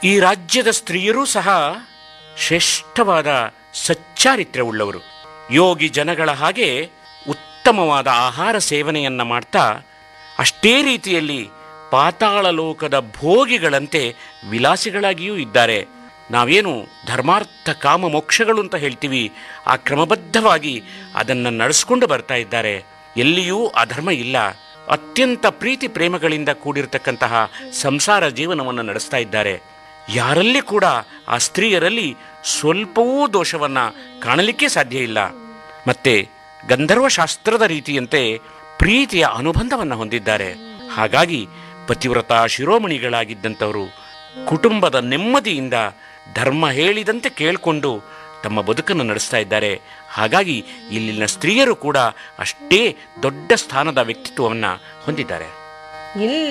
ಈ ರಾಜ್ಯದ ಸ್ತ್ರೀಯರೂ ಸಹ ಶ್ರೇಷ್ಠವಾದ ಸಚ್ಚಾರಿತ್ರ್ಯವುಳ್ಳವರು ಯೋಗಿ ಜನಗಳ ಹಾಗೆ ಉತ್ತಮವಾದ ಆಹಾರ ಸೇವನೆಯನ್ನ ಮಾಡ್ತಾ ಅಷ್ಟೇ ರೀತಿಯಲ್ಲಿ ಪಾತಾಳ ಲೋಕದ ಭೋಗಿಗಳಂತೆ ವಿಲಾಸಿಗಳಾಗಿಯೂ ಇದ್ದಾರೆ ನಾವೇನು ಧರ್ಮಾರ್ಥ ಕಾಮ ಮೋಕ್ಷಗಳು ಅಂತ ಹೇಳ್ತೀವಿ ಆ ಕ್ರಮಬದ್ಧವಾಗಿ ಅದನ್ನು ನಡೆಸ್ಕೊಂಡು ಬರ್ತಾ ಇದ್ದಾರೆ ಎಲ್ಲಿಯೂ ಅಧರ್ಮ ಇಲ್ಲ ಅತ್ಯಂತ ಪ್ರೀತಿ ಪ್ರೇಮಗಳಿಂದ ಕೂಡಿರತಕ್ಕಂತಹ ಸಂಸಾರ ಜೀವನವನ್ನು ನಡೆಸ್ತಾ ಇದ್ದಾರೆ ಯಾರಲ್ಲಿ ಕೂಡ ಆ ಸ್ತ್ರೀಯರಲ್ಲಿ ಸ್ವಲ್ಪವೂ ದೋಷವನ್ನ ಕಾಣಲಿಕ್ಕೆ ಸಾಧ್ಯ ಇಲ್ಲ ಮತ್ತೆ ಗಂಧರ್ವ ಶಾಸ್ತ್ರದ ರೀತಿಯಂತೆ ಪ್ರೀತಿಯ ಅನುಬಂಧವನ್ನು ಹೊಂದಿದ್ದಾರೆ ಹಾಗಾಗಿ ಪತಿವ್ರತ ಶಿರೋಮಣಿಗಳಾಗಿದ್ದಂಥವರು ಕುಟುಂಬದ ನೆಮ್ಮದಿಯಿಂದ ಧರ್ಮ ಹೇಳಿದಂತೆ ಕೇಳಿಕೊಂಡು ತಮ್ಮ ಬದುಕನ್ನು ನಡೆಸ್ತಾ ಇದ್ದಾರೆ ಹಾಗಾಗಿ ಇಲ್ಲಿನ ಸ್ತ್ರೀಯರು ಕೂಡ ಅಷ್ಟೇ ದೊಡ್ಡ ಸ್ಥಾನದ ವ್ಯಕ್ತಿತ್ವವನ್ನು ಹೊಂದಿದ್ದಾರೆ ಇಲ್ಲ